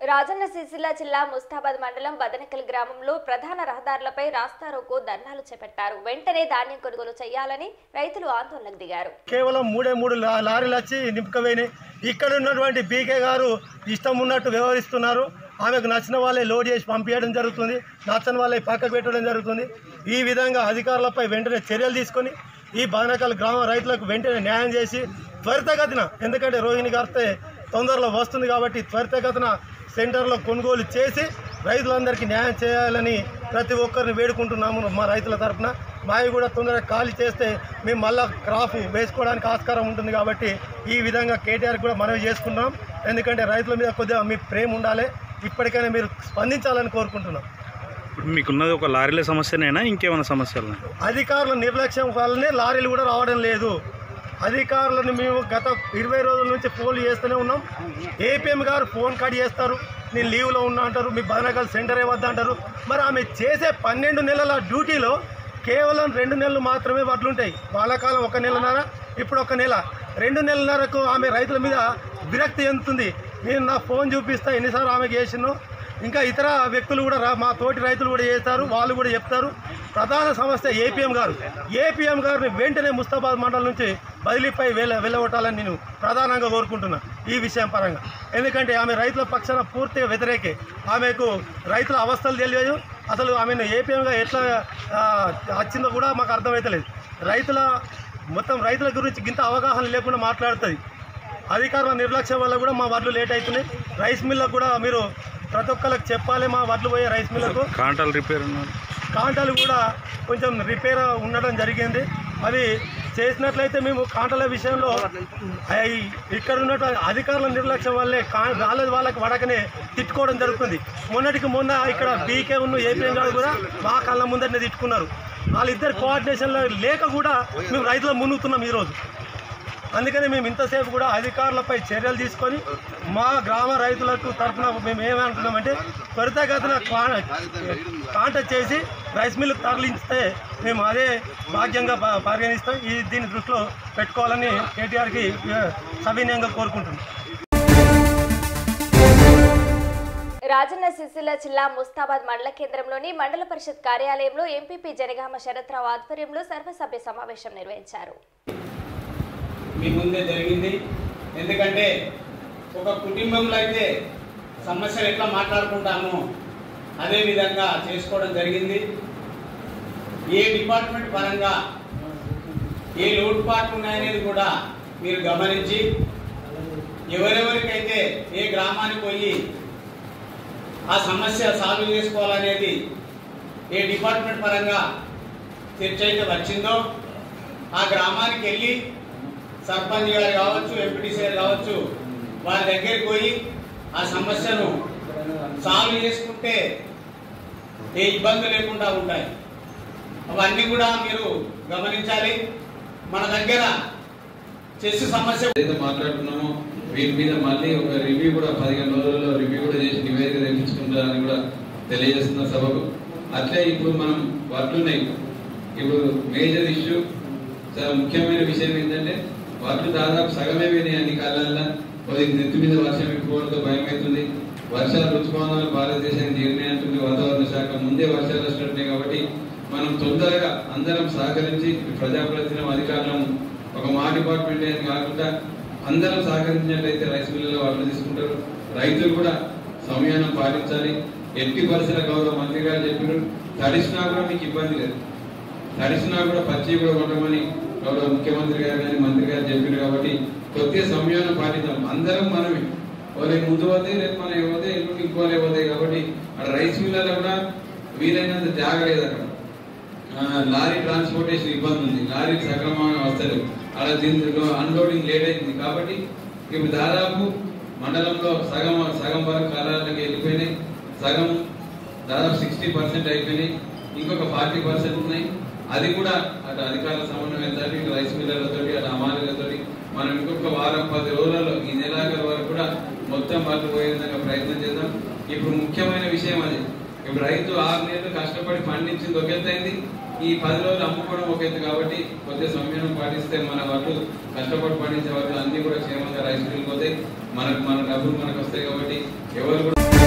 రాజన్న సిరిసిల్ల జిల్లా ముస్తాబాద్ మండలం బదనకల్ గ్రామంలో ప్రధాన రహదారులపై రాస్తారోకో ధర్నాలు చేపట్టారు వెంటనే ధాన్యం కొనుగోలు చేయాలని రైతులు ఆందోళనకు దిగారు కేవలం మూడే మూడు లా- లారీలు వచ్చి నింపుకపోయినాయి ఇక్కడ ఉన్నటువంటి బీకే గారు ఇష్టం ఉన్నట్టు వ్యవహరిస్తున్నారు ఆమెకు నచ్చిన వాళ్ళే లోడ్ చేసి పంపించడం జరుగుతుంది నచ్చని వాళ్ళే పక్కకు పెట్టడం జరుగుతుంది ఈ విధంగా అధికారులపై వెంటనే చర్యలు తీసుకొని ఈ బానకల్ గ్రామ రైతులకు వెంటనే న్యాయం చేసి త్వరితగతిన ఎందుకంటే రోహిణి గారితే తొందరలో వస్తుంది కాబట్టి త్వరితగతిన సెంటర్లో కొనుగోలు చేసి రైతులందరికీ న్యాయం చేయాలని ప్రతి ఒక్కరిని వేడుకుంటున్నాము మా రైతుల తరఫున మావి కూడా తొందరగా ఖాళీ చేస్తే మేము మళ్ళా క్రాప్ వేసుకోవడానికి ఆస్కారం ఉంటుంది కాబట్టి ఈ విధంగా కేటీఆర్ కూడా మనవి చేసుకున్నాం ఎందుకంటే రైతుల మీద కొద్దిగా మీ ప్రేమ ఉండాలి ఇప్పటికైనా మీరు స్పందించాలని కోరుకుంటున్నాం ఇప్పుడు మీకున్నది ఒక లారీల సమస్యనేనా ఇంకేమైనా సమస్యలు అధికారుల నిర్లక్ష్యం వల్లనే లారీలు కూడా రావడం లేదు అధికారులను మేము గత ఇరవై రోజుల నుంచి ఫోన్లు చేస్తూనే ఉన్నాం ఏపీఎం గారు ఫోన్ కట్ చేస్తారు నేను లీవ్లో ఉన్నా అంటారు మీ బదనకల్ సెంటరే వద్ద అంటారు మరి ఆమె చేసే పన్నెండు నెలల డ్యూటీలో కేవలం రెండు నెలలు మాత్రమే వడ్లుంటాయి వానాకాలం ఒక నెలన్నర ఇప్పుడు ఒక నెల రెండు నెలన్నరకు ఆమె రైతుల మీద విరక్తి చెందుతుంది నేను నా ఫోన్ చూపిస్తా ఎన్నిసార్లు ఆమెకి చేసినో ఇంకా ఇతర వ్యక్తులు కూడా రా- మా తోటి రైతులు కూడా చేస్తారు వాళ్ళు కూడా చెప్తారు ప్రధాన సమస్య ఏపీఎం గారు ఏపీఎం గారిని వెంటనే ముస్తాబాద్ మండలం నుంచి బదిలీపై వెళ్ళ వెళ్ళగొట్టాలని నేను ప్రధానంగా కోరుకుంటున్నా ఈ విషయం పరంగా ఎందుకంటే ఆమె రైతుల పక్షాన పూర్తిగా వ్యతిరేకే ఆమెకు రైతుల అవస్థలు తెలియదు అసలు ఆమెను ఏపీఎంగా ఎట్లా ఆ, వచ్చిందో కూడా మాకు అర్థమవుతలేదు రైతుల మొత్తం రైతుల గురించి ఇంత అవగాహన లేకుండా మాట్లాడుతుంది అధికారుల నిర్లక్ష్యం వల్ల కూడా మా వడ్లు లేట్ అవుతున్నాయి రైస్ మిల్లకు కూడా మీరు ప్రతి ఒక్కరికి చెప్పాలి మా వడ్లు పోయే రైస్ మిల్లకు కాంటాలు రిపేర్ ఉన్నారు కాంటాలు కూడా కొంచెం రిపేర్ ఉండడం జరిగింది అవి చేసినట్లయితే మేము కాంటాల విషయంలో అయి ఇక్కడ ఉన్నటువంటి అధికారుల నిర్లక్ష్యం వల్లే కా వాళ్ళ వాళ్ళకి వడకనే తిట్టుకోవడం జరుగుతుంది మొన్నటికి మొన్న ఇక్కడ బీకే ఉన్న ఏపీఎం గారు కూడా మా కళ్ళ ముందరనే తిట్టుకున్నారు వాళ్ళిద్దరు కోఆర్డినేషన్లో లేక కూడా మేము రైతులు మునుగుతున్నాం ఈరోజు అందుకని మేము ఇంతసేపు కూడా అధికారులపై చర్యలు తీసుకొని మా గ్రామ రైతులకు తరఫున మేము ఏమంటున్నామంటే త్వరితగతిన కా- కాంటాక్ట్ చేసి రైస్ మిల్లు తరలిస్తే మేము అదే భాగ్యంగా ప- పరిగణిస్తాం ఈ దీన్ని దృష్టిలో పెట్టుకోవాలని కేటీఆర్కి ఆ, సవినయంగా కోరుకుంటున్నాం రాజన్న సిరిసిల్ల జిల్లా ముస్తాబాద్ మండల కేంద్రంలోని మండల పరిషత్ కార్యాలయంలో ఎంపీపీ జనగామ శరత్రావు ఆధ్వర్యంలో సర్వసభ్య సమావేశం నిర్వహించారు మీ ముందే జరిగింది ఎందుకంటే ఒక కుటుంబంలో అయితే సమస్యలు ఎట్లా మాట్లాడుకుంటామో అదే విధంగా చేసుకోవడం జరిగింది ఏ డిపార్ట్మెంట్ పరంగా ఏ లోటుపాట్లు ఉన్నాయనేది కూడా మీరు గమనించి ఎవరెవరికైతే ఏ గ్రామానికి పోయి ఆ సమస్య సాల్వ్ చేసుకోవాలనేది ఏ డిపార్ట్మెంట్ పరంగా చర్చ అయితే వచ్చిందో ఆ గ్రామానికి వెళ్ళి సర్పంచ్ గారు కావచ్చు ఎంపీటీసీ గారు కావచ్చు వారి దగ్గరికి పోయి ఆ సమస్యను సాల్వ్ చేసుకుంటే ఏ ఇబ్బందులు లేకుండా ఉంటాయి అవన్నీ కూడా మీరు గమనించాలి మన దగ్గర చెస్ సమస్య ఏదైతే మాట్లాడుతున్నామో వీటి మీద మళ్ళీ ఒక రివ్యూ కూడా పదిహేను రోజుల్లో రివ్యూ కూడా చేసి నివేదిక తెప్పించుకుంటారని కూడా తెలియజేస్తున్న సభకు అట్లే ఇప్పుడు మనం వడ్లున్నాయి ఇప్పుడు మేజర్ ఇష్యూ చాలా ముఖ్యమైన విషయం ఏంటంటే వడ్లు దాదాపు సగమే పోయినాయి అన్ని కాలాల్లో కొద్దిగా నెత్తి మీద వర్షం ఎక్కువడంతో భయం అవుతుంది వర్షాలు రుచిపోవాలని భారతదేశానికి నిర్ణయించింది వాతావరణ శాఖ ముందే వర్షాలు వస్తున్నట్టున్నాయి కాబట్టి మనం తొందరగా అందరం సహకరించి ప్రజాప్రతినిధులం అధికారులను ఒక మా డిపార్ట్మెంట్ అని కాకుండా అందరం సహకరించినట్లయితే రైస్ మిల్లులో వాళ్ళు తీసుకుంటారు రైతులు కూడా సంయానం పాటించాలి ఎట్టి పరిసర గౌరవ మంత్రి గారు చెప్పారు తడిసినా కూడా మీకు ఇబ్బంది లేదు తడిసినా కూడా పచ్చి కూడా కొట్టమని గౌరవ ముఖ్యమంత్రి గారు కానీ మంత్రి గారు చెప్పారు కాబట్టి కొద్దిగా సంయానం పాటిద్దాం అందరం మనమే వాళ్ళకి ముందు పోతే రేపు మనం ఏమవుతే ఎల్లుండి ఇంకోలే పోతాయి కాబట్టి అక్కడ రైస్ మిల్లలో కూడా వీలైనంత జాగలేదు అక్కడ ఆ, లారీ ట్రాన్స్పోర్టేషన్ ఇబ్బంది ఉంది లారీ సక్రమంగా వస్తలేదు అలా దీంట్లో అన్లోడింగ్ లేట్ అయింది కాబట్టి ఇప్పుడు దాదాపు మండలంలో సగం సగం వరకు కళాలకు వెళ్ళిపోయినాయి సగం దాదాపు సిక్స్టీ పర్సెంట్ అయిపోయినాయి ఇంకొక ఫార్టీ పర్సెంట్ ఉన్నాయి అది కూడా అటు అధికారుల సమన్వయంతో ఇటు రైస్ మిల్లర్లతో అటు అమాలీలతో మనం ఇంకొక వారం పది రోజులలో ఈ నెలాఖరు వరకు కూడా మొత్తం వాళ్ళు పోయే విధంగా ప్రయత్నం చేద్దాం ఇప్పుడు ముఖ్యమైన విషయం అది ఇప్పుడు రైతు ఆరు నెలలు కష్టపడి పండించింది ఒక ఎత్తు అయింది ఈ పది రోజులు అమ్ముకోవడం ఒక ఎత్తు కాబట్టి కొద్దిగా సంయమనం పాటిస్తే మన వాళ్ళు కష్టపడి పండించే వాళ్ళు అన్ని కూడా క్షేమంగా రైస్ మిల్కి పోతాయి మనకు మన డబ్బులు మనకు వస్తాయి కాబట్టి ఎవరు కూడా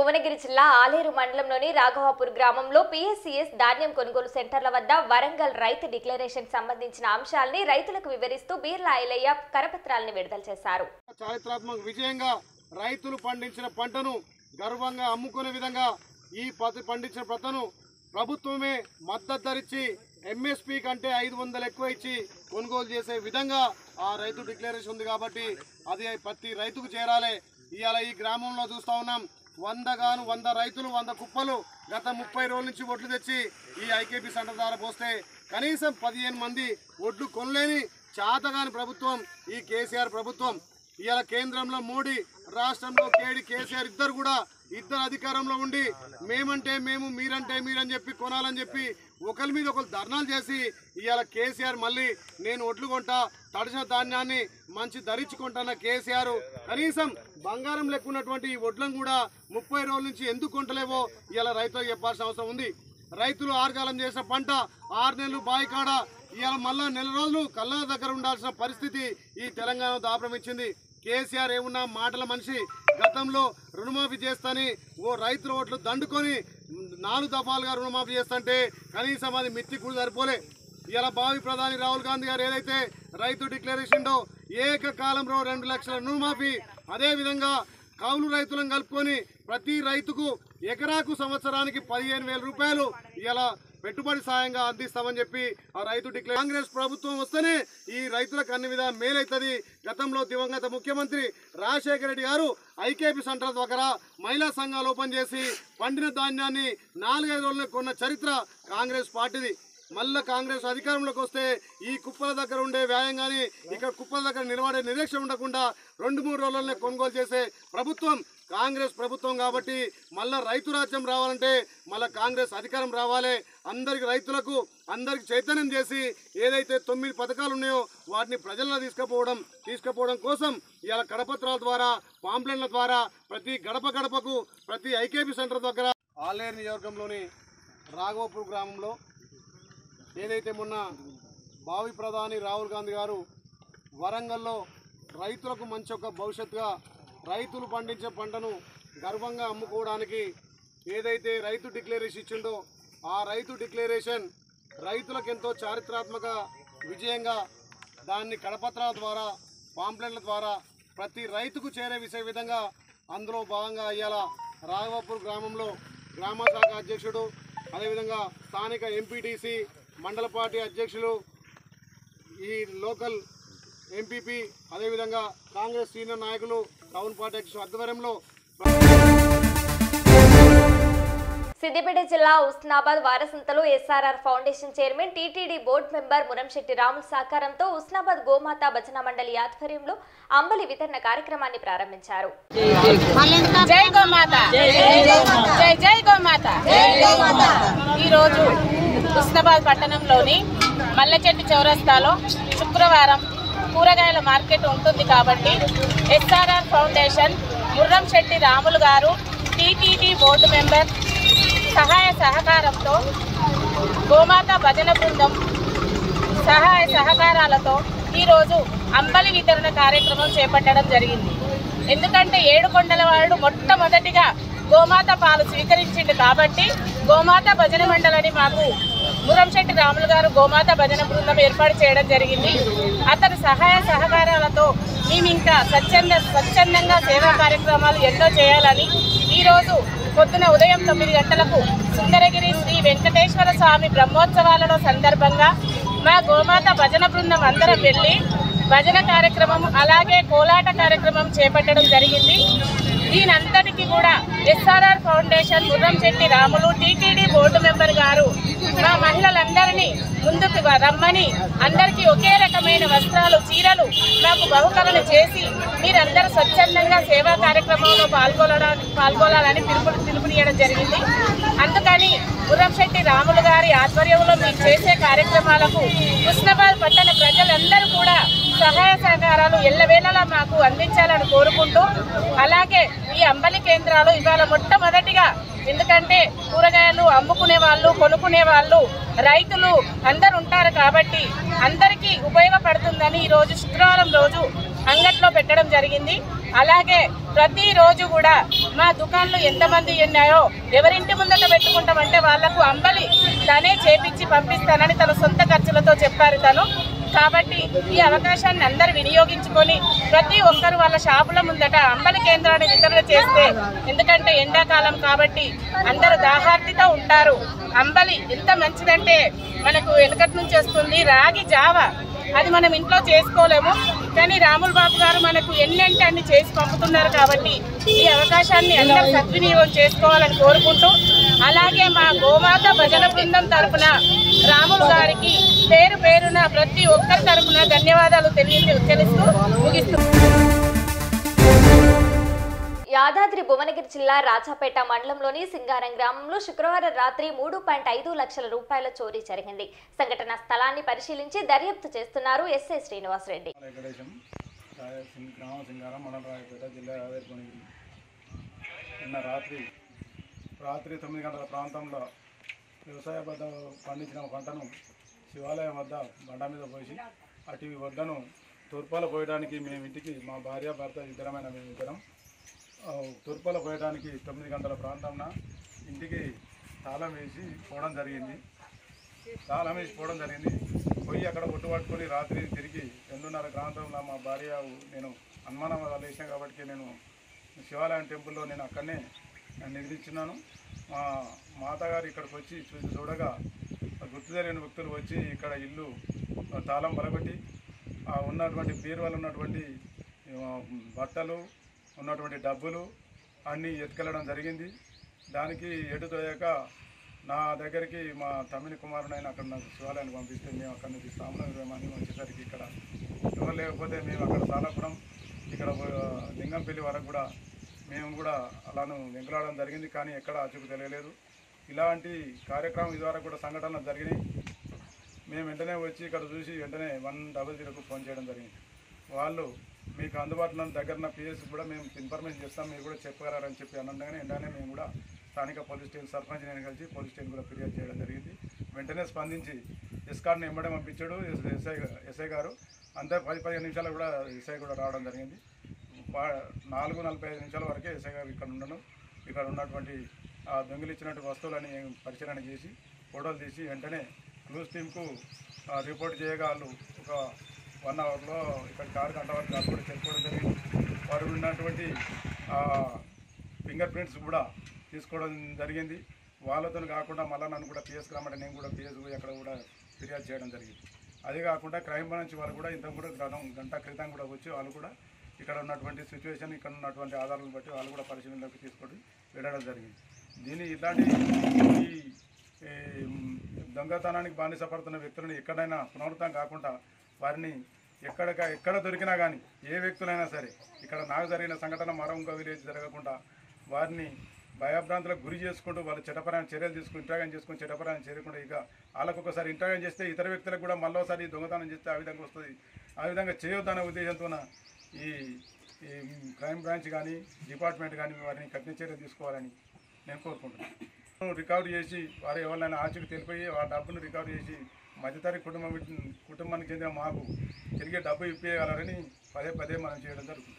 భువనగిరి జిల్లా ఆలేరు మండలంలోని రాఘవాపూర్ గ్రామంలో పిఎస్సిఎస్ ధాన్యం కొనుగోలు సెంటర్ల వద్ద వరంగల్ రైతు డిక్లరేషన్ సంబంధించిన అంశాల్ని రైతులకు వివరిస్తూ బీర్లా ఐలయ్య కరపత్రాలను విడుదల చేశారు చారిత్రాత్మక విజయంగా రైతులు పండించిన పంటను గర్వంగా అమ్ముకునే విధంగా ఈ పత్తి పండించిన పంటను ప్రభుత్వమే మద్దతు ధరించి ఎంఎస్పి కంటే ఐదు వందలు ఎక్కువ ఇచ్చి కొనుగోలు చేసే విధంగా ఆ రైతు డిక్లరేషన్ ఉంది కాబట్టి అది ప్రతి రైతుకు చేరాలి ఇవాళ ఈ గ్రామంలో చూస్తా ఉన్నాం వంద గాను వంద రైతులు వంద కుప్పలు గత ముప్పై రోజుల నుంచి ఒడ్లు తెచ్చి ఈ ఐకేపీ సెంటర్ ద్వారా పోస్తే కనీసం పదిహేను మంది ఒడ్లు కొనలేని చాతగాని ప్రభుత్వం ఈ కేసీఆర్ ప్రభుత్వం ఇవాళ కేంద్రంలో మోడీ రాష్ట్రంలో కేడి కేసీఆర్ ఇద్దరు కూడా ఇద్దరు అధికారంలో ఉండి మేమంటే మేము మీరంటే మీరని చెప్పి కొనాలని చెప్పి ఒకరి మీద ఒకరు ధర్నాలు చేసి ఇవాళ కేసీఆర్ మళ్ళీ నేను ఒడ్లు కొంటా తడిసిన ధాన్యాన్ని మంచి ధరించుకుంటున్న కేసీఆర్ కనీసం బంగారం లెక్కున్నటువంటి ఈ ఒడ్లను కూడా ముప్పై రోజుల నుంచి ఎందుకు కొంటలేవో ఇవాళ రైతులకు చెప్పాల్సిన అవసరం ఉంది రైతులు ఆరుగాలం చేసిన పంట ఆరు నెలలు బాయి కాడ ఇవాళ మళ్ళా నెల రోజులు కళ్ళ దగ్గర ఉండాల్సిన పరిస్థితి ఈ తెలంగాణ దాపరమిచ్చింది కేసీఆర్ ఏమున్నా మాటల మనిషి గతంలో రుణమాఫీ చేస్తాని ఓ రైతుల ఓట్లు దండుకొని నాలుగు దఫాలుగా రుణమాఫీ చేస్తుంటే కనీసం అది మిత్తి కూడా సరిపోలే ఇలా భావి ప్రధాని రాహుల్ గాంధీ గారు ఏదైతే రైతు డిక్లరేషన్ ఏకకాలంలో రెండు లక్షల రుణమాఫీ అదే విధంగా కౌలు రైతులను కలుపుకొని ప్రతి రైతుకు ఎకరాకు సంవత్సరానికి పదిహేను వేల రూపాయలు ఇలా పెట్టుబడి సాయంగా అందిస్తామని చెప్పి ఆ రైతు డిక్లేర్ కాంగ్రెస్ ప్రభుత్వం వస్తేనే ఈ రైతులకు అన్ని విధంగా మేలైతుంది గతంలో దివంగత ముఖ్యమంత్రి రాజశేఖర రెడ్డి గారు ఐకేపీ సెంటర్ ద్వారా మహిళా సంఘాలు ఓపెన్ చేసి పండిన ధాన్యాన్ని నాలుగైదు రోజులకు కొన్న చరిత్ర కాంగ్రెస్ పార్టీది మళ్ళా కాంగ్రెస్ అధికారంలోకి వస్తే ఈ కుప్పల దగ్గర ఉండే వ్యాయం కానీ ఇక్కడ కుప్పల దగ్గర నిలబడే నిరీక్ష ఉండకుండా రెండు మూడు రోజులనే కొనుగోలు చేసే ప్రభుత్వం కాంగ్రెస్ ప్రభుత్వం కాబట్టి మళ్ళా రైతు రాజ్యం రావాలంటే మళ్ళా కాంగ్రెస్ అధికారం రావాలి అందరికి రైతులకు అందరికి చైతన్యం చేసి ఏదైతే తొమ్మిది పథకాలు ఉన్నాయో వాటిని ప్రజల్లో తీసుకుపోవడం తీసుకుపోవడం కోసం ఇవాళ కడపత్రాల ద్వారా పాంప్లెట్ల ద్వారా ప్రతి గడప గడపకు ప్రతి ఐకేపీ సెంటర్ దగ్గర ఆలేరు నియోజకంలోని రాఘవపూర్ గ్రామంలో ఏదైతే మొన్న భావి ప్రధాని రాహుల్ గాంధీ గారు వరంగల్లో రైతులకు మంచి ఒక భవిష్యత్తుగా రైతులు పండించే పంటను గర్వంగా అమ్ముకోవడానికి ఏదైతే రైతు డిక్లరేషన్ ఇచ్చిండో ఆ రైతు డిక్లరేషన్ రైతులకు ఎంతో చారిత్రాత్మక విజయంగా దాన్ని కడపత్రాల ద్వారా పాంప్లెట్ల ద్వారా ప్రతి రైతుకు చేరే విషయ విధంగా అందులో భాగంగా ఇవాళ రాఘవాపూర్ గ్రామంలో గ్రామ శాఖ అధ్యక్షుడు అదేవిధంగా స్థానిక ఎంపీటీసీ మండల పార్టీ అధ్యక్షులు ఈ లోకల్ ఎంపీపీ అదేవిధంగా కాంగ్రెస్ సీనియర్ నాయకులు టౌన్ పార్టీ అధ్యక్షుడు ఆధ్వర్యంలో సిద్దిపేట జిల్లా ఉస్నాబాద్ వారసంతలో SRR foundation chairman TTD board member Muramshetti Ramula సహకారంతో ఉస్నాబాద్ గోమాత భజన మండలి ఆధ్వర్యంలో అంబలి వితరణ కార్యక్రమాన్ని ప్రారంభించారు జై గోమాత జై జై గోమాత ఈ రోజు ఉస్నాబాద్ పట్టణంలోని మల్లచెట్టు చౌరస్తాలో శుక్రవారం కూరగాయల మార్కెట్ ఉంటుంది కాబట్టి SRR foundation Murram Shetti Ramulu garu TTD board member సహాయ సహకారంతో గోమాత భజన బృందం సహాయ సహకారాలతో ఈరోజు అంబలి వితరణ కార్యక్రమం చేపట్టడం జరిగింది ఎందుకంటే ఏడుకొండల వాడు మొట్టమొదటిగా గోమాత పాలు స్వీకరించింది కాబట్టి గోమాత భజన మండలని మాకు మురంశెట్టి రాములు గారు గోమాత భజన బృందం ఏర్పాటు చేయడం జరిగింది అతని సహాయ సహకారాలతో మేము ఇంకా స్వచ్ఛంద స్వచ్ఛందంగా సేవా కార్యక్రమాలు ఎన్నో చేయాలని ఈరోజు పొద్దున ఉదయం తొమ్మిది గంటలకు సుందరగిరి శ్రీ వెంకటేశ్వర స్వామి బ్రహ్మోత్సవాలలో సందర్భంగా మా గోమాత భజన బృందం అందరం వెళ్ళి భజన కార్యక్రమం అలాగే కోలాట కార్యక్రమం చేపట్టడం జరిగింది దీనంతటికి కూడా SRR foundation Murram Shetti Ramulu TTD board member garu మా మహిళలందరినీ ముందుకు రమ్మని అందరికీ ఒకే రకమైన వస్త్రాలు చీరలు నాకు బహుకరణ చేసి మీరందరూ స్వచ్ఛందంగా సేవా కార్యక్రమంలో పాల్గొనడానికి పాల్గొనాలని పిలుపు పిలుపునియడం జరిగింది అందుకని గుర్రంశెట్టి రాములు గారి ఆధ్వర్యంలో మీరు చేసే కార్యక్రమాలకు కృష్ణబాద్ పట్టణ ప్రజలందరూ కూడా సహాయ సహకారాలు ఎల్లవేళలా మాకు అందించాలని కోరుకుంటూ అలాగే ఈ అంబలి కేంద్రాలు ఇవాళ మొట్టమొదటిగా ఎందుకంటే కూరగాయలు అమ్ముకునే వాళ్ళు కొనుక్కునే వాళ్ళు రైతులు అందరు ఉంటారు కాబట్టి అందరికీ ఉపయోగపడుతుందని ఈ రోజు శుక్రవారం రోజు అంగట్లో పెట్టడం జరిగింది అలాగే ప్రతిరోజు కూడా మా దుకాణాలు ఎంతమంది ఉన్నాయో ఎవరింటి ముందట పెట్టుకుంటామంటే వాళ్లకు అంబలి తనే చేపించి పంపిస్తానని తన సొంత ఖర్చులతో చెప్పారు తను కాబట్టి ఈ అవకాశాన్ని అందరు వినియోగించుకొని ప్రతి ఒక్కరు వాళ్ళ షాపుల ముందట అంబలి కేంద్రాన్ని వితరణ చేస్తే ఎందుకంటే ఎండాకాలం కాబట్టి అందరూ దాహార్తితో ఉంటారు అంబలి ఎంత మంచిదంటే మనకు వెనకటి నుంచి వస్తుంది రాగి జావ అది మనం ఇంట్లో చేసుకోలేము కానీ రాముల బాబు గారు మనకు ఎన్నంటే అన్ని చేసి పంపుతున్నారు కాబట్టి ఈ అవకాశాన్ని అందరూ సద్వినియోగం చేసుకోవాలని కోరుకుంటూ అలాగే మా గోమాత భజన బృందం తరపున రాములు గారికి పేరు పేరున ప్రతి ఒక్కరి తరపున ధన్యవాదాలు తెలియ తెలుస్తూ ముగిస్తున్నాను యాదాద్రి భువనగిరి జిల్లా రాజాపేట మండలంలోని సింగారం గ్రామంలో శుక్రవారం రాత్రి మూడు పాయింట్ ఐదు లక్షల రూపాయల చోరీ జరిగింది సంఘటన స్థలాన్ని పరిశీలించి దర్యాప్తు చేస్తున్నారు ఎస్ఐ శ్రీనివాసరెడ్డి వెంకటేశం రాయ సింగ్ గ్రామ సింగారం మండల రాయపేట జిల్లా యాదాద్రి భువనగిరి నిన్న రాత్రి రాత్రి తొమ్మిది గంటల ప్రాంతంలో వ్యవసాయ బద్ద పండించిన పంటను శివాలయం వద్ద బండ మీద పోసి అటు వడ్లను తూర్పాల పోయడానికి మేము ఇంటికి మా భార్య భర్త ఇద్దరమైన మేము ఇద్దరం ఆ, తూర్పాల పోయడానికి తొమ్మిది గంటల ప్రాంతంన ఇంటికి తాళం వేసి పోవడం జరిగింది తాళం వేసి పోవడం జరిగింది పోయి అక్కడ ఒట్టు పట్టుకొని రాత్రి తిరిగి రెండున్నర ప్రాంతంలో మా భార్య నేను హనుమానం వాళ్ళు వేసాం కాబట్టి నేను శివాలయం టెంపుల్లో నేను అక్కడనే నిద్రించున్నాను మా మాతగారు ఇక్కడికి వచ్చి చూసి చూడగా గుర్తు తెలియని వ్యక్తులు వచ్చి ఇక్కడ ఇల్లు తాళం పలగొట్టి ఆ ఉన్నటువంటి బీరువాలు ఉన్నటువంటి ఆ, బట్టలు ఉన్నటువంటి డబ్బులు అన్నీ ఎత్తుకెళ్ళడం జరిగింది దానికి ఎటు తోయక నా దగ్గరికి మా తమ్మిని కుమారుడైన అక్కడ నాకు శివాలయానికి పంపిస్తే మేము అక్కడ నుంచి సామలం ఇరవై మంది వచ్చేసరికి ఇక్కడ ఎవరు లేకపోతే మేము అక్కడ సాలపురం ఇక్కడ ఆ, లింగంపల్లి వరకు కూడా మేము కూడా అలాను వెంకలాడడం జరిగింది కానీ ఎక్కడ ఆచూకు తెలియలేదు ఇలాంటి కార్యక్రమం ఇదివరకు కూడా సంఘటనలు జరిగినాయి మేము వెంటనే వచ్చి ఇక్కడ చూసి వెంటనే వన్ డబల్ జీరోకు ఫోన్ చేయడం జరిగింది వాళ్ళు మీకు అందుబాటులో ఉన్న దగ్గర పిఎస్ కూడా మేము ఇన్ఫర్మేషన్ చేస్తాం మీరు కూడా చెప్పగలరని చెప్పి అనగానే వెంటనే మేము కూడా స్థానిక పోలీస్ స్టేషన్ సర్పంచ్ నేను కలిసి పోలీస్ స్టేషన్ కూడా ఫిర్యాదు చేయడం జరిగింది వెంటనే స్పందించి ఎస్కార్ని ఎంబడే పంపించాడు ఎస్- ఎస్ఐ గా- ఎస్ఐ గారు అంతే పది పదిహేను నిమిషాలు కూడా ఎస్ఐ కూడా రావడం జరిగింది వా- నాలుగు నలభై ఐదు నిమిషాల వరకే ఎస్ఐ గారు ఇక్కడ ఉండడం ఇక్కడ ఉన్నటువంటి ఆ దొంగిలిచ్చినటువంటి వస్తువులని పరిశీలన చేసి ఫోటోలు తీసి వెంటనే క్లూస్ టీంకు ఆ, రిపోర్ట్ చేయగా వాళ్ళు ఒక వన్ అవర్లో ఇక్కడ ఆరు గంటల వరకు వాళ్ళు కూడా చెప్పుకోవడం జరిగింది వారు ఉన్నటువంటి ఆ, ఫింగర్ ప్రింట్స్ కూడా తీసుకోవడం జరిగింది వాళ్ళతో కాకుండా మళ్ళీ నన్ను కూడా పిఎస్ రమ్మంటే నేను కూడా పిఎస్ అక్కడ కూడా ఫిర్యాదు చేయడం జరిగింది అదే కాకుండా క్రైమ్ బ్రాంచ్ వాళ్ళు కూడా ఇంత కూడా గతం గంట క్రితం కూడా వచ్చి వాళ్ళు కూడా ఇక్కడ ఉన్నటువంటి సిచ్యువేషన్ ఇక్కడ ఉన్నటువంటి ఆధారాలను బట్టి వాళ్ళు కూడా పరిశీలనలోకి తీసుకొని వెళ్ళడం జరిగింది దీని ఇలాంటి ఈ ఈ దొంగతనానికి బానిసపడుతున్న వ్యక్తులను ఎక్కడైనా పునరుద్ధం కాకుండా వారిని ఎక్కడ ఎక్కడ దొరికినా కానీ ఏ వ్యక్తులైనా సరే ఇక్కడ నాకు జరిగిన సంఘటన మరో ఇంకో విలేజ్ జరగకుండా వారిని భయభ్రాంతులకు గురి చేసుకుంటూ వాళ్ళు చట్టపరమైన చర్యలు తీసుకుని ఇంటరాగం చేసుకుని చట్టపరమైన చేయకుండా ఇక వాళ్ళకు ఒకసారి ఇంటరాగం చేస్తే ఇతర వ్యక్తులకు కూడా మళ్ళోసారి దొంగతనం చేస్తే ఆ విధంగా వస్తుంది ఆ విధంగా చేయొద్దనే ఉద్దేశంతో ఈ ఈ క్రైమ్ బ్రాంచ్ కానీ డిపార్ట్మెంట్ కానీ వారిని కఠిన చర్యలు తీసుకోవాలని నేను కోరుకుంటున్నాను రికవరీ చేసి వారు ఎవరినైనా ఆచూకి తెలిపోయి ఆ డబ్బును రికవరీ చేసి మధ్యతరగతి కుటుంబం కుటుంబానికి చెందిన మాకు తిరిగి డబ్బు ఇప్పేయగలరని పదే పదే మనం చేయడం జరుగుతుంది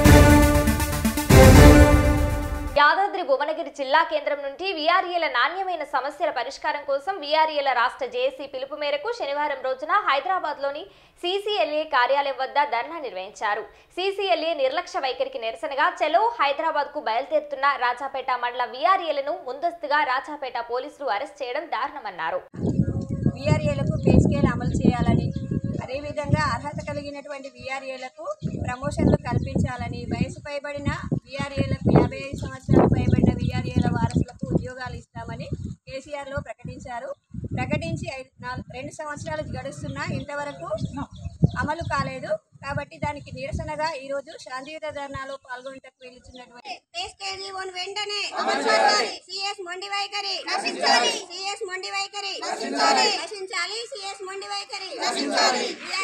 యాదాద్రి భువనగిరి జిల్లా కేంద్రం నుండి వీఆర్ఏల నాణ్యమైన సమస్యల పరిష్కారం కోసం వీఆర్ఏల రాష్ట్ర జేఏసీ పిలుపు మేరకు శనివారం రోజున హైదరాబాద్లోని సీసీఎల్ఏ కార్యాలయం వద్ద ధర్నా నిర్వహించారు సీసీఎల్ఏ నిర్లక్ష్య వైఖరికి నిరసనగా చెలో హైదరాబాద్ కు బయలుదేరుతున్న రాజాపేట మండల వీఆర్ఏలను ముందస్తుగా రాజాపేట పోలీసులు అరెస్ట్ చేయడం దారుణమన్నారు వీఆర్ఏలకు పే స్కేల్ అమలు చేయాలని అదేవిధంగా అర్హత కలిగినటువంటి వీఆర్ఏలకు ప్రమోషన్లు కల్పించాలని వయసు పైబడిన వీఆర్ఏలకు యాభై ఐదు సంవత్సరాలు పైబడిన వీఆర్ఏల వారసులకు ఉద్యోగాలు ఇస్తామని కేసీఆర్లో ప్రకటించారు ప్రకటించి ఐదు నాలుగు రెండు సంవత్సరాలు గడుస్తున్నా ఇంతవరకు అమలు కాలేదు కాబట్టి దానికి నిరసనగా ఈరోజు శాంతియుత ధర్నాలో పాల్గొనటకు వెళ్తున్నటువంటి వెంటనే సిఎస్ మొండి వైఖరి నశించాలి సిఎస్ మొండి వైఖరి నశించాలి నశించాలి సిఎస్ మొండి వైఖరి నశించాలి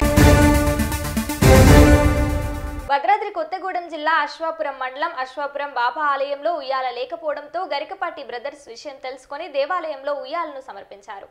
భద్రాద్రి కొత్తగూడెం జిల్లా అశ్వాపురం మండలం అశ్వాపురం బాబా ఆలయంలో ఉయ్యాల లేకపోవడంతో గరికపాటి బ్రదర్స్ విషయం తెలుసుకొని దేవాలయంలో ఉయ్యాలను సమర్పించారు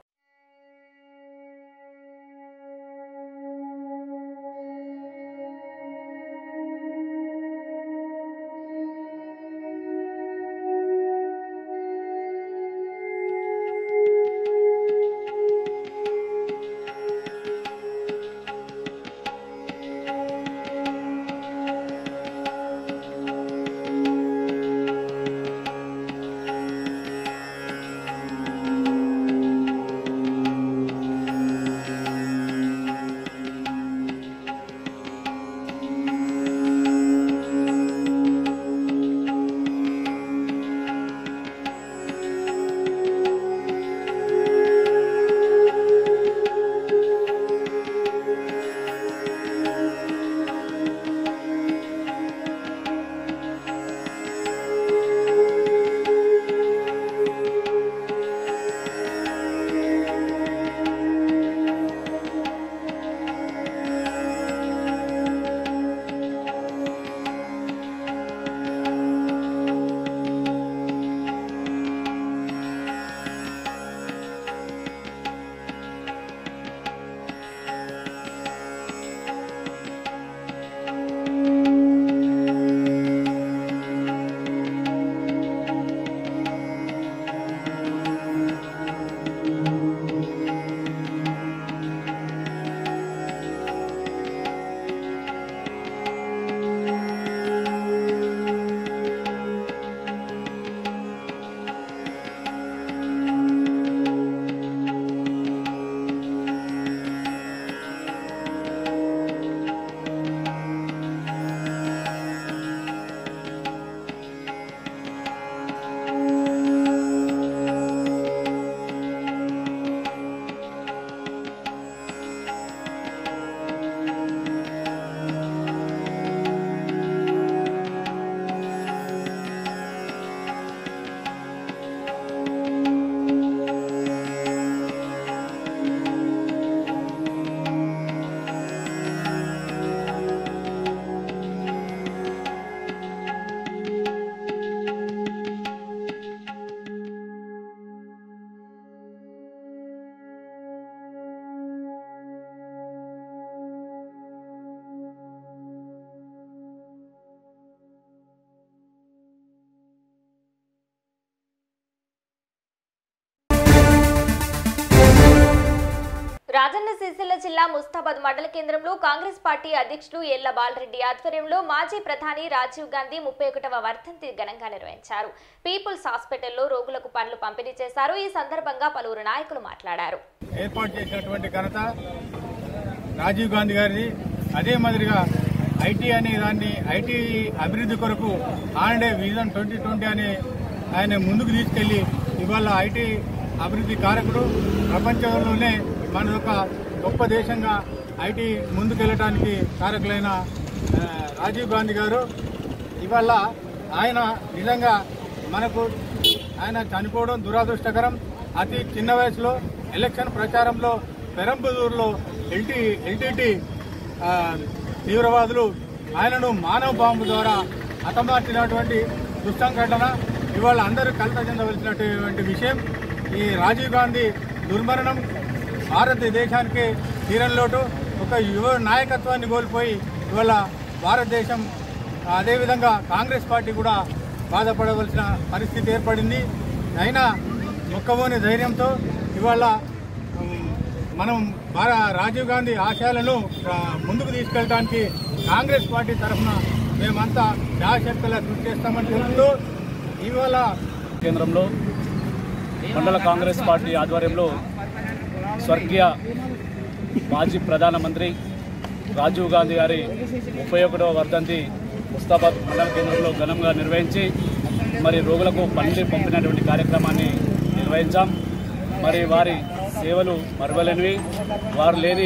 రాజన్న సిరిసిల్ల జిల్లా ముస్తాబాద్ మండల కేంద్రంలో కాంగ్రెస్ పార్టీ అధ్యక్షులు ఎల్ల బాలరెడ్డి ఆధ్వర్యంలో మాజీ ప్రధాని రాజీవ్ గాంధీ ముప్పై ఒకటవ వర్ధంతి ఘనంగా నిర్వహించారు పీపుల్స్ హాస్పిటల్లో రోగులకు పనులు పంపిణీ చేశారు ఈ సందర్భంగా పలువురు నాయకులు మాట్లాడారు ఏర్పాటు చేసినటువంటి ఘనత రాజీవ్ గాంధీ గారిది అదే మాదిరిగా ఐటీ అనే దాన్ని ఐటీ అభివృద్ధి కొరకు ఆండే విజన్ ట్వంటీ ట్వంటీ అని ఆయన ముందుకు తీసుకెళ్లి ఇవాళ ఐటీ అభివృద్ధి కారకుడు ప్రపంచంలోనే మన యొక్క గొప్ప దేశంగా ఐటీ ముందుకెళ్ళటానికి కారకులైన ఆ, రాజీవ్ గాంధీ గారు ఇవాళ ఆయన నిజంగా మనకు ఆయన చనిపోవడం దురదృష్టకరం అతి చిన్న వయసులో ఎలక్షన్ ప్రచారంలో పెరంబదూరులో ఎల్టీ ఎల్టీటీ ఆ, తీవ్రవాదులు ఆయనను మానవ బాంబు ద్వారా హతమార్చినటువంటి దుస్సంఘటన ఇవాళ అందరూ కలత చెందవలసినటువంటి విషయం ఈ రాజీవ్ గాంధీ దుర్మరణం భారతదేశానికి తీరంలోటు ఒక యువ నాయకత్వాన్ని కోల్పోయి ఇవాళ భారతదేశం అదేవిధంగా కాంగ్రెస్ పార్టీ కూడా బాధపడవలసిన పరిస్థితి ఏర్పడింది అయినా మొక్కబోని ధైర్యంతో ఇవాళ ఉమ్, మనం భార- రాజీవ్ గాంధీ ఆశయాలను ఆ, ముందుకు తీసుకెళ్ళడానికి కాంగ్రెస్ పార్టీ తరఫున మేమంతా శాశక్తులా కృషి చేస్తామని తెలుపుతూ ఇవాళ కేంద్రంలో మండల కాంగ్రెస్ పార్టీ ఆధ్వర్యంలో స్వర్గీయ మాజీ ప్రధానమంత్రి రాజీవ్ గాంధీ గారి ముప్పై ఒకటవ వర్ధంతి ముస్తాబాద్ మండల కేంద్రంలో ఘనంగా నిర్వహించి మరి రోగులకు పండి పంపినటువంటి కార్యక్రమాన్ని నిర్వహించాం మరి వారి సేవలు మరవలేనివి వారు లేని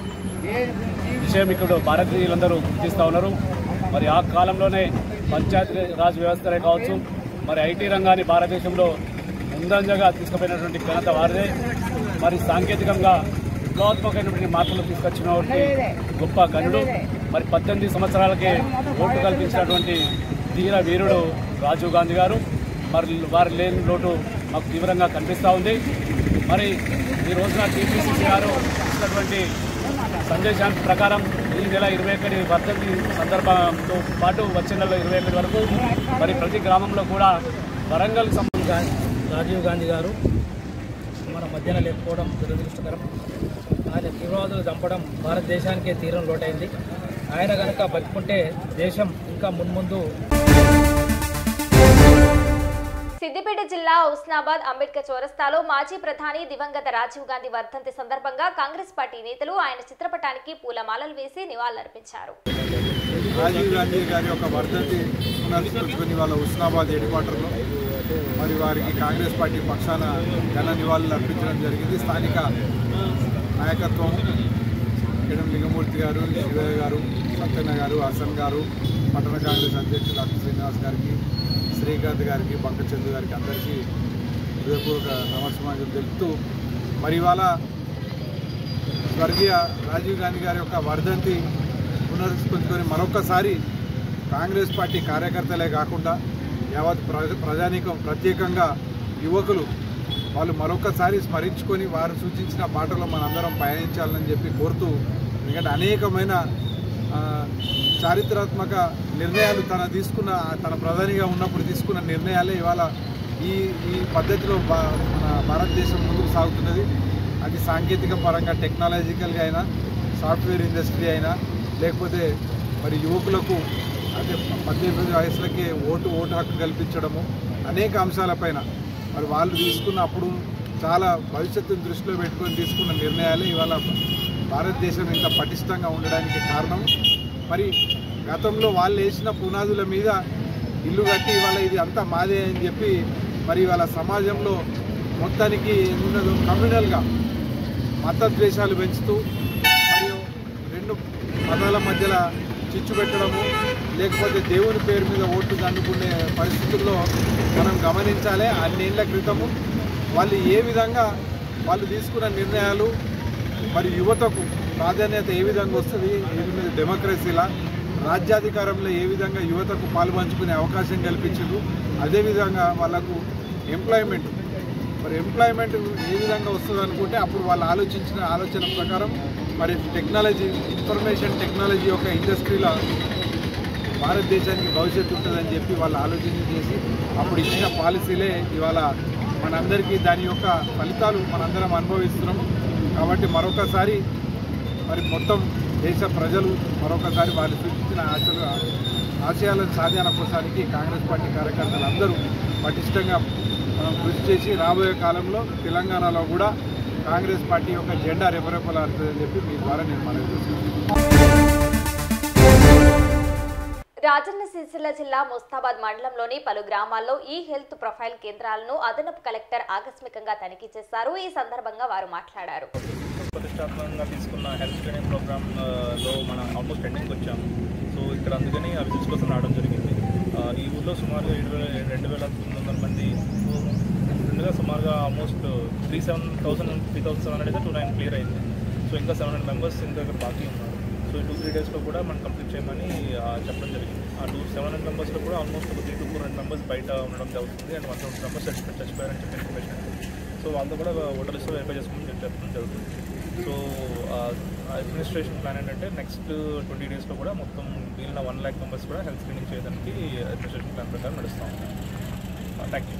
విషయం ఇక్కడ భారతీయులందరూ గుర్తిస్తూ ఉన్నారు మరి ఆ కాలంలోనే పంచాయతీ రాజ్ వ్యవస్థలే కావచ్చు మరి ఐటీ రంగాన్ని భారతదేశంలో ముందంజగా తీసుకుపోయినటువంటి ఘనత వారిదే మరి సాంకేతికంగా విప్లవాత్మకమైనటువంటి మార్పులు తీసుకొచ్చినటువంటి గొప్ప గనుడు మరి పద్దెనిమిది సంవత్సరాలకే ఓటు కల్పించినటువంటి ధీర వీరుడు రాజీవ్ గాంధీ గారు మరి వారి లేని లోటు మాకు తీవ్రంగా కనిపిస్తూ ఉంది మరి ఈ రోజున టీపీసీసీ గారు ఇచ్చినటువంటి సందేశానికి ప్రకారం ఈ నెల ఇరవై ఒకటి వర్ధంతి సందర్భంతో పాటు వచ్చే నెల ఇరవై ఒకటి వరకు మరి ప్రతి గ్రామంలో కూడా వరంగల్ రాజీవ్ గాంధీ గారు మన మధ్యన లేకపోవడం దురదృష్టకరం ఆయన తీవ్రవాదులు చంపడం భారతదేశానికే తీరం లోటైంది ఆయన కనుక బతుకుంటే దేశం ఇంకా మున్ముందు సిద్దిపేట జిల్లా ఉస్నాబాద్ అంబేద్కర్ చౌరస్తాలో మాజీ ప్రధాని దివంగత రాజీవ్ గాంధీ వర్ధంతి సందర్భంగా కాంగ్రెస్ పార్టీ నేతలు ఆయన చిత్రపటానికి పూలమాలలు వేసి నివాళులర్పించారు రాజీవ్ గాంధీ గారి యొక్క వర్ధంతి పునరుస్కరించుకుని వాళ్ళ ఉస్నాబాద్ హెడ్ క్వార్టర్లో మరి వారికి కాంగ్రెస్ పార్టీ పక్షాన ఘన నివాళులు అర్పించడం జరిగింది స్థానిక నాయకత్వం కిరణ్ లింగమూర్తి గారు శివయ్య గారు సత్యన్న గారు హసన్ గారు పట్టణ కాంగ్రెస్ అధ్యక్షులు డాక్టర్ శ్రీనివాస్ గారికి శ్రీకాంత్ గారికి బంకచంద్ర గారికి అందరికీ హృదయపూర్వక నమస్కారం తెలుపుతూ మరి ఇవాళ స్వర్గీయ రాజీవ్ గాంధీ గారి యొక్క వర్ధంతి పునరుస్కరించుకొని మరొకసారి కాంగ్రెస్ పార్టీ కార్యకర్తలే కాకుండా యావత్ ప్రజ ప్రజానీకం ప్రత్యేకంగా యువకులు వాళ్ళు మరొకసారి స్మరించుకొని వారు సూచించిన బాటలో మనందరం పయనించాలని చెప్పి కోరుతూ ఎందుకంటే అనేకమైన ఆ, చారిత్రాత్మక నిర్ణయాలు తన తీసుకున్న తన ప్రధానిగా ఉన్నప్పుడు తీసుకున్న నిర్ణయాలే ఇవాళ ఈ ఈ పద్ధతిలో భా మన భారతదేశం ముందుకు సాగుతున్నది అది సాంకేతిక పరంగా టెక్నాలజికల్గా అయినా సాఫ్ట్వేర్ ఇండస్ట్రీ అయినా లేకపోతే మరి యువకులకు అంటే పద్దెనిమిది వయసులకే ఓటు ఓటు హక్కు కల్పించడము అనేక అంశాలపైన మరి వాళ్ళు తీసుకున్న అప్పుడు చాలా భవిష్యత్తును దృష్టిలో పెట్టుకొని తీసుకున్న నిర్ణయాలే ఇవాళ భారతదేశం ఇంత పటిష్టంగా ఉండడానికి కారణం మరి గతంలో వాళ్ళు వేసిన పునాదుల మీద ఇల్లు కట్టి ఇవాళ ఇది అంతా మాదే అని చెప్పి మరి ఇవాళ సమాజంలో మొత్తానికి ఉన్నదో కమ్యూనల్గా మతద్వేషాలు పెంచుతూ మరియు రెండు మతాల మధ్యలో చిచ్చు పెట్టడము లేకపోతే దేవుని పేరు మీద ఓట్లు దండుకునే పరిస్థితుల్లో మనం గమనించాలి అన్నేళ్ల క్రితము వాళ్ళు ఏ విధంగా వాళ్ళు తీసుకున్న నిర్ణయాలు మరి యువతకు ప్రాధాన్యత ఏ విధంగా వస్తుంది దీని మీద డెమోక్రసీలా రాజ్యాధికారంలో ఏ విధంగా యువతకు పాల్పంచుకునే అవకాశం కల్పించారు అదేవిధంగా వాళ్ళకు ఎంప్లాయ్మెంట్ మరి ఎంప్లాయ్మెంట్ ఏ విధంగా వస్తుంది అనుకుంటే అప్పుడు వాళ్ళు ఆలోచించిన ఆలోచన ప్రకారం మరి టెక్నాలజీ ఇన్ఫర్మేషన్ టెక్నాలజీ యొక్క ఇండస్ట్రీలో భారతదేశానికి భవిష్యత్తు ఉంటుందని చెప్పి వాళ్ళు ఆలోచన చేసి అప్పుడు ఇచ్చిన పాలసీలే ఇవాళ మనందరికీ దాని యొక్క ఫలితాలు మనందరం అనుభవిస్తున్నాం కాబట్టి మరొకసారి మరి మొత్తం దేశ ప్రజలు మరొకసారి వారు సూచించిన ఆశలు ఆశయాలను సాధన కోసానికి కాంగ్రెస్ పార్టీ కార్యకర్తలు అందరూ పటిష్టంగా మనం కృషి చేసి రాబోయే కాలంలో తెలంగాణలో కూడా కాంగ్రెస్ పార్టీ యొక్క జెండా రెపరెపలాడుతుందని చెప్పి మీ ద్వారా నేను మనవి చేస్తున్నాను రాజన్న సిరిసిల్ల జిల్లా ముస్తాబాద్ మండలంలోని పలు గ్రామాల్లో ఈ హెల్త్ ప్రొఫైల్ కేంద్రాలను అదనపు కలెక్టర్ ఆకస్మికంగా తనిఖీ చేశారు ఈ సందర్భంగా వారు మాట్లాడారు ప్రతిష్టాత్మకంగా తీసుకున్న హెల్త్ స్క్రీనింగ్ ప్రోగ్రామ్ ఆ, లో మనం ఆల్మోస్ట్ ఎండింగ్కి వచ్చాము సో ఇక్కడ అందుకని ఆ విజిట్స్ కోసం రావడం జరిగింది ఆ, ఈ ఊర్లో సుమారుగా ఏడు వేల రెండు వేల తొమ్మిది వందల మంది రెండుగా సుమారుగా almost three seven thousand three thousand seven hundred two nine clear అయింది సో ఇంకా సెవెన్ హండ్రెడ్ మెంబర్స్ ఇంత దగ్గర బాకీ ఉన్నారు సో ఈ టూ త్రీ డేస్లో కూడా మనం కంప్లీట్ చేయమని ఆ, చెప్పడం జరిగింది ఆ టూ సెవెన్ హండ్రెడ్ మెంబర్స్లో కూడా ఆల్మోస్ట్ ఒక three two four hundred members బయట ఉండడం జరుగుతుంది అండ్ వన్ థౌసండ్ మెంబర్స్ చచ్చిపోయి చచ్చిపోయారని చెప్పి ఇన్ఫర్మేషన్ ఉంది. సో వాళ్ళతో కూడా ఓటర్ లిస్ట్ వెరిఫై చేసుకుని చెప్పి చెప్పడం జరుగుతుంది సో అడ్మినిస్ట్రేషన్ ప్లాన్ ఏంటంటే నెక్స్ట్ ట్వంటీ డేస్లో కూడా మొత్తం మిగిలిన వన్ ల్యాక్ మెంబర్స్ కూడా హెల్త్ స్క్రీనింగ్ చేయడానికి అడ్మినిస్ట్రేషన్ ప్లాన్ ప్రకారం నడుస్తాం థ్యాంక్ యూ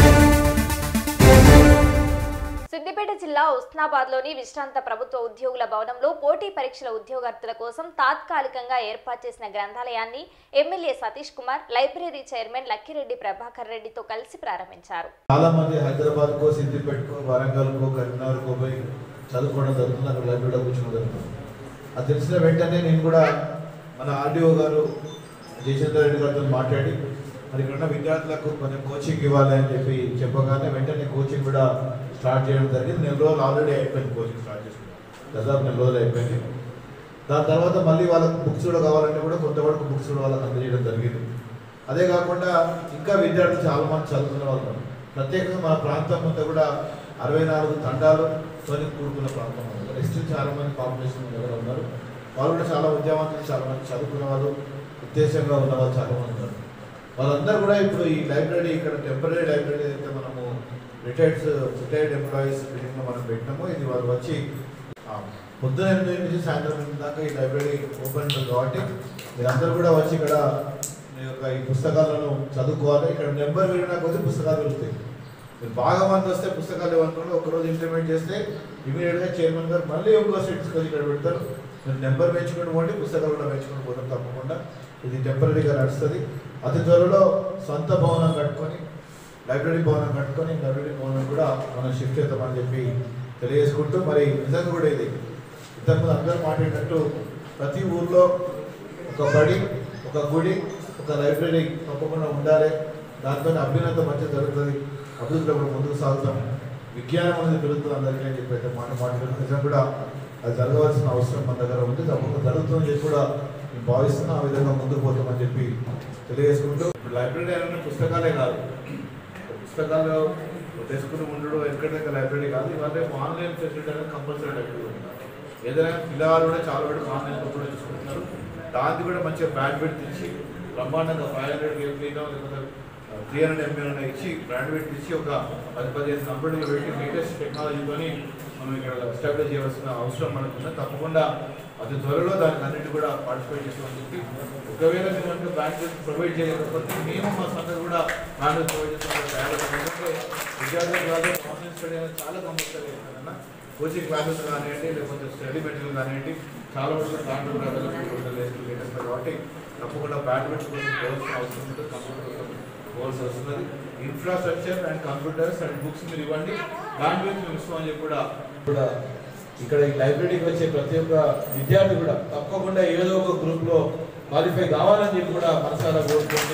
సిద్దిపేట జిల్లా ఉస్నాబాద్లోని విశ్రాంత ప్రభుత్వ ఉద్యోగుల భవనంలో పోటీ పరీక్షల ఉద్యోగార్థుల కోసం తాత్కాలికంగా ఏర్పాటు చేసిన గ్రంథాలయాన్ని MLA Satish Kumar library chairman Lakkireddy Prabhakar రెడ్డితో కలిసి ప్రారంభించారు చాలా మంది హైదరాబాద్ కో సిద్దిపేటకో వరంగల్కో కరీంనగర్కో పోయి చదువుకోవడం జరుగుతుంది అక్కడ లైబ్రరీలో కూర్చోవడం జరుగుతుంది అది తెలిసిన వెంటనే నేను కూడా మన ఆర్డీఓ గారు జయచంద్ర రెడ్డి గారితో మాట్లాడి మరి ఇక్కడ ఉన్న విద్యార్థులకు కొంచెం కోచింగ్ ఇవ్వాలి అని చెప్పి చెప్పగానే వెంటనే కోచింగ్ కూడా స్టార్ట్ చేయడం జరిగింది నెల రోజులు ఆల్రెడీ అయిపోయింది కోచింగ్ స్టార్ట్ చేసుకున్నాం దాదాపు నెల రోజులు అయిపోయింది దాని తర్వాత మళ్ళీ వాళ్ళకి బుక్స్ కూడా కావాలంటే కూడా కొంతవరకు బుక్స్ కూడా వాళ్ళకి అందజేయడం జరిగింది అదే కాకుండా ఇంకా విద్యార్థులు చాలా మంది చదువుకునే వాళ్ళు ఉన్నారు. ప్రత్యేకంగా మన ప్రాంతం అంతా కూడా అరవై నాలుగు తండాలతో కూడుకున్న ప్రాంతం ఉంది నెక్స్ట్ చాలా మంది పాపులేషన్ దగ్గర ఉన్నారు వాళ్ళు కూడా చాలా విద్యావంతులు చాలా మంది చదువుకునే వాళ్ళు ఉద్దేశంగా ఉన్న వాళ్ళు చాలా మంది ఉన్నారు వాళ్ళందరూ కూడా ఇప్పుడు ఈ లైబ్రరీ ఇక్కడ టెంపరీ లైబ్రరీ అయితే మనము రిటైర్డ్స్ రిటైర్డ్ ఎంప్లాయీస్ బిల్డింగ్లో మనం పెట్టినామో ఇది వాళ్ళు వచ్చి ఆ, పొద్దున ఎనిమిది నుంచి సాయంత్రం ఎనిమిది దాకా ఈ లైబ్రరీ ఓపెన్ ఉంటుంది కాబట్టి మీరందరూ కూడా వచ్చి ఇక్కడ మీ యొక్క ఈ పుస్తకాలను చదువుకోవాలి ఇక్కడ నెంబర్ విరిగినా కొద్ది పుస్తకాలు వెళ్తాయి మీరు బాగా మంది వస్తే పుస్తకాలు ఇవ్వనుకోండి ఒకరోజు ఇంప్లిమెంట్ చేస్తే ఇమీడియట్గా చైర్మన్ గారు మళ్ళీ ఇంకో సీట్ తీసుకొని ఇక్కడ పెడతారు మీరు నెంబర్ పెంచుకుంటూ పోండి పుస్తకాలు కూడా పెంచుకుంటూ పోతాం తప్పకుండా ఇది టెంపరీగా నడుస్తుంది అతి త్వరలో సొంత భవనం కట్టుకొని లైబ్రరీ భవనం కట్టుకొని లైబ్రరీ భవనం కూడా మనం షిఫ్ట్ చేద్దామని చెప్పి తెలియజేసుకుంటూ మరి నిజంగా కూడా ఇది ఇంతకుముందు అందరూ మాట్లాడినట్టు ప్రతి ఊర్లో ఒక బడి ఒక గుడి ఒక లైబ్రరీ తప్పకుండా ఉండాలి దాంతో అభ్యున్నత మంచి జరుగుతుంది అభివృద్ధిలో కూడా ముందుకు సాగుతాం విజ్ఞానం అనేది పెరుగుతుంది అందరికీ అని చెప్పి అయితే మాట మాట్లాడుతుంది నిజం కూడా అది జరగవలసిన అవసరం మన దగ్గర ఉంది తప్పకుండా జరుగుతుందని చెప్పి కూడా నేను భావిస్తున్నా ఆ విధంగా ముందుకు పోతామని చెప్పి తెలియజేసుకుంటూ ఇప్పుడు లైబ్రరీ అనేది పుస్తకాలే కాదు పుస్తకాలు తెచ్చుకుని ఉండడం ఎక్కడెక్కడ లైబ్రరీ కాదు ఇవాళ రేపు ఆన్లైన్ ఫెసిలిటీ అనేది కంపల్సరీ లైబ్రరీ ఉంది ఏదైనా పిల్లవాళ్ళు కూడా చాలా వరకు ఆన్లైన్ కూడా చూసుకుంటున్నారు దానికి కూడా మంచిగా బ్యాండ్ పెట్టి ఇచ్చి బ్రహ్మాండంగా ఫైవ్ హండ్రెడ్ ఎంపీనో లేకపోతే త్రీ హండ్రెడ్ ఎంపీనో ఇచ్చి బ్రాండ్ పెట్టి ఇచ్చి ఒక పది పదిహేను కంపెనీలు పెట్టి లేటెస్ట్ టెక్నాలజీతోని మనం ఇక్కడ ఎస్టాబ్లిష్ చేయవలసిన అవసరం మనకు ఉంది తప్పకుండా అతి త్వరలో దానికి అన్నిటి కూడా పార్టిసిపేట్ చేస్తామని చెప్పి ఒకవేళ మీరు అంటే బ్యాంక్ ప్రొవైడ్ చేయలేకపోతే మేము మా సంగతి కూడా బ్యాంక్ ప్రొవైడ్ చేస్తాం ఎందుకంటే విద్యార్థులు కాదు ఆన్లైన్ స్టడీ అనేది చాలా కంపల్సరీ అన్న కోచింగ్ క్లాసెస్ కానివ్వండి లేకపోతే స్టడీ మెటీరియల్ కానివ్వండి చాలా వరకు దాంట్లో కూడా అవైలబుల్ లేటెస్ట్ కాబట్టి తప్పకుండా బ్యాంక్ పెట్టుకుని పోవాల్సిన అవసరం ఉంటుంది కంప్యూటర్ పోవాల్సి వస్తున్నది infrastructure and computers and books మీరు ఇవ్వండి బ్యాంక్ మేము ఇస్తామని చెప్పి కూడా కూడా ఇక్కడ ఈ లైబ్రరీకి వచ్చే ప్రతి ఒక్క విద్యార్థి కూడా తప్పకుండా ఏదో ఒక గ్రూప్ లో క్వాలిఫై కావాలని చెప్పి కూడా మనసారా కోరుకుంటూ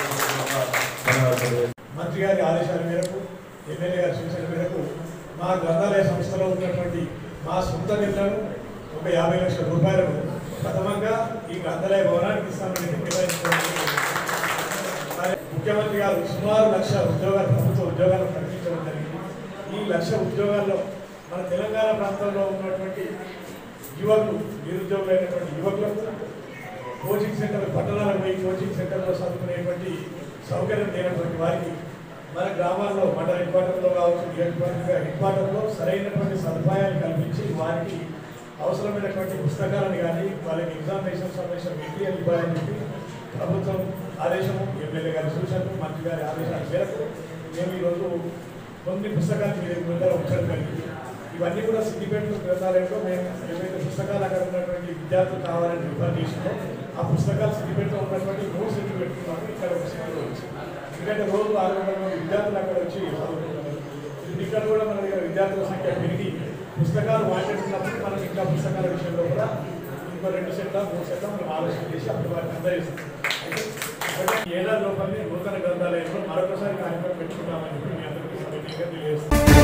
మంత్రి గారి ఆదేశాల మేరకు ఎమ్మెల్యే గారి సూచన మేరకు మా గ్రంథాలయ సంస్థలో ఉన్నటువంటి మా సొంత నిధులను ఒక యాభై లక్షల రూపాయలను ప్రథమంగా ఈ గ్రంథాలయ భవనానికి ఇస్తామని నిర్ణయించుకోవాలి ముఖ్యమంత్రి గారు సుమారు లక్ష ఉద్యోగాలు ప్రభుత్వ ఉద్యోగాలు ప్రకటించడం జరిగింది ఈ లక్ష ఉద్యోగాల్లో మన తెలంగాణ ప్రాంతంలో ఉన్నటువంటి యువకులు నిరుద్యోగులైనటువంటి యువకులకు కోచింగ్ సెంటర్ పట్టణాలకు పోయి కోచింగ్ సెంటర్లో చదువుకునేటువంటి సౌకర్యం లేనటువంటి వారికి మన గ్రామాల్లో మండల హెడ్ క్వార్టర్లో కావచ్చు నియోజకవర్గ హెడ్ క్వార్టర్లో సరైనటువంటి సదుపాయాలు కల్పించి వారికి అవసరమైనటువంటి పుస్తకాలను కానీ వాళ్ళకి ఎగ్జామినేషన్ సంబంధించిన మెటీరియల్ ఇవ్వాలని చెప్పి ప్రభుత్వం ఆదేశము ఎమ్మెల్యే గారి సూచనలు మంత్రి గారి ఆదేశాల మేరకు మేము ఈరోజు కొన్ని పుస్తకాలు మీరు ముందర ఉంచడం కలిగింది ఇవన్నీ కూడా సిద్దిపేట గ్రంథాలయంలో మేము ఏవైతే పుస్తకాలు అక్కడ ఉన్నటువంటి విద్యార్థులు కావాలని రిఫర్ చేసినో ఆ పుస్తకాలు సిద్దిపేటలో ఉన్నటువంటి నోట్స్ ఎన్ని పెట్టుకున్నాము ఇక్కడ పుస్తకాలు వచ్చి ఎందుకంటే రోజు ఆరు వందల మంది విద్యార్థులు అక్కడ వచ్చి చదువుకుంటున్నారు ఇక్కడ కూడా మన దగ్గర విద్యార్థుల సంఖ్య పెరిగి పుస్తకాలు వాడేటప్పుడు మనం ఇంకా పుస్తకాల విషయంలో కూడా ఇంకో రెండు సెట్ల మూడు సెట్ల మనం ఆలోచన చేసి అప్పుడు వాటిని అందజేస్తాం అయితే ఈ ఏడాది లోపలనే నూతన గ్రంథాలయంలో మరొకసారి కార్యక్రమం పెట్టుకుంటామని చెప్పి మీ అందరికీ సమితిగా తెలియజేస్తాం